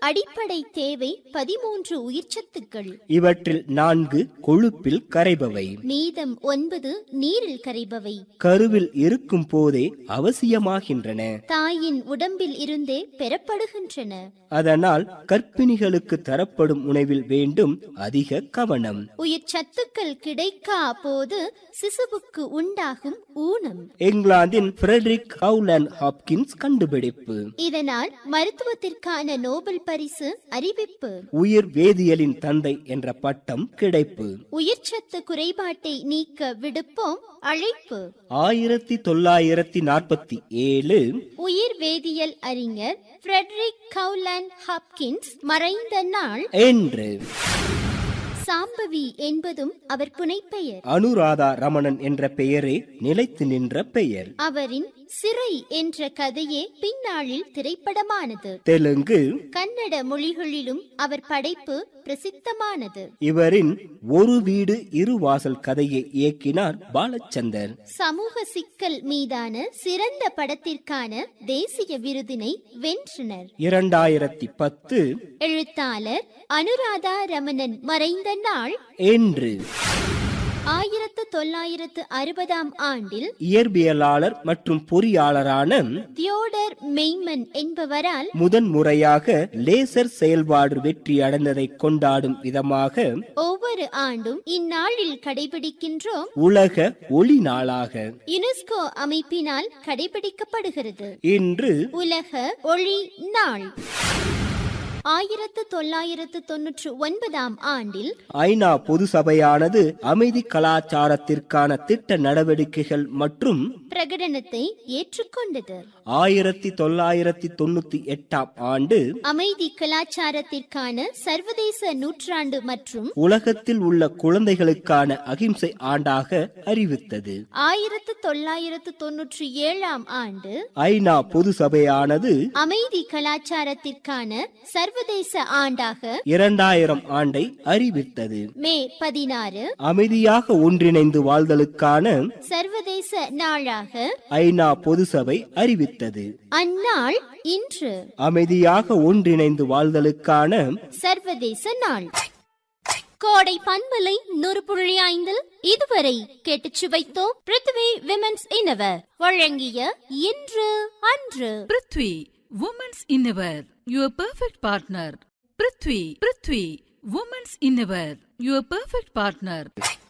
அடிப்படை தேவை பதிமூன்று உயிர்ச்சத்துக்கள் இவற்றில் நான்கு கொழுப்பில் கரைபவை மீதம் ஒன்பது நீரில் கரைபவை கருவில் இருக்கும் போதே அவசியமாகின்றன தாயின் உடம்பில் இருந்தே பெறப்படுகின்றன அதனால் கர்ப்பிணிகளுக்கு தரப்படும் உணவில் வேண்டும் அதிக கவனம் உயிர் சத்துக்கள் கிடைக்கா போது சிசுவுக்கு உண்டாகும் ஊனம் இங்கிலாந்தின் ஃபிரெட்ரிக் ஹவுலண்ட் ஹாப்கின்ஸ் கண்டுபிடிப்பு இதனால் மருத்துவத்திற்கான நோபல் பரிசு அறிவிப்பு உயிர் வேதியியலின் தந்தை என்ற பட்டம் கிடைப்பு உயிர்ச்சத்து குறைபாட்டை நீக்க விடுப்போம் அழைப்பு ஆயிரத்தி தொள்ளாயிரத்தி நாற்பத்தி ஏழு உயிர் வேதியியல் அறிஞர் ஃப்ரெட்ரிக் கவுலாண்ட் ஹாப்கின்ஸ் மறைந்த நாள் என்று சாம்பவி என்பதும் அவர் புனைப்பெயர் அனுராதா ரமணன் என்ற பெயரே நிலைத்து நின்ற பெயர் அவரின் சிறை என்ற கதையே பின்னாளில் திரைப்படமானது தெலுங்கு கன்னட மொழிகளிலும் அவர் படைப்பு பிரசித்தமானது இவரின் ஒரு வீடு இரு வாசல் கதையை இயக்கினார் பாலச்சந்தர் சமூக சிக்கல் மீதான சிறந்த படத்திற்கான தேசிய விருதினை வென்றனர் இரண்டாயிரத்தி பத்து எழுத்தாளர் அனுராதா ரமணன் மறைந்த நாள் என்று ஆயிரத்து தொள்ளாயிரத்து அறுபதாம் ஆண்டில் இயற்பியலாளர் மற்றும் பொறியாளரான தியோடர் மெய்மன் என்பவரால் முதன் முறையாக லேசர் செயல்பாடு வெற்றி அடைந்ததை கொண்டாடும் விதமாக ஒவ்வொரு ஆண்டும் இந்நாளில் கடைபிடிக்கின்றோம் உலக ஒளி நாளாக யுனெஸ்கோ அமைப்பினால் கடைபிடிக்கப்படுகிறது இன்று உலக ஒளி நாள் ஆயிரத்து தொள்ளாயிரத்து தொன்னூற்று ஒன்பதாம் ஆண்டில் ஐநா பொது சபையானது அமைதி கலாச்சாரத்திற்கான திட்ட நடவடிக்கைகள் மற்றும் பிரகடனத்தை ஏற்றுக்கொண்டது ஆயிரத்தி தொள்ளாயிரத்தி தொண்ணூத்தி எட்டாம் ஆண்டு அமைதி கலாச்சாரத்திற்கான சர்வதேச நூற்றாண்டு மற்றும் உலகத்தில் உள்ள குழந்தைகளுக்கான அகிம்சை ஆண்டாக அறிவித்தது ஆயிரத்து தொள்ளாயிரத்து தொன்னூற்றி ஏழாம் ஆண்டு ஐநா பொது சபையானது அமைதி கலாச்சாரத்திற்கான சர்வதேச ஆண்டாக இரண்டாயிரம் ஆண்டை அறிவித்தது மே பதினாறு அமைதியாக ஒன்றிணைந்து வாழ்தலுக்கான சர்வதேச நாளாக ஐநா பொது சபை அறிவித்தது அந்நாள் இன்று அமைதியாக ஒன்றிணைந்து வாழ்தலுக்கான சர்வதேச நாள் கோடை பண்பலை நூறு புள்ளி ஐந்தில் இதுவரை கேட்டுச் சுவைத்தோம் பிருத்வி விமென்ஸ் இனவர் வழங்கிய இன்று அன்று prithvi women's innerwear your perfect partner prithvi prithvi women's innerwear your perfect partner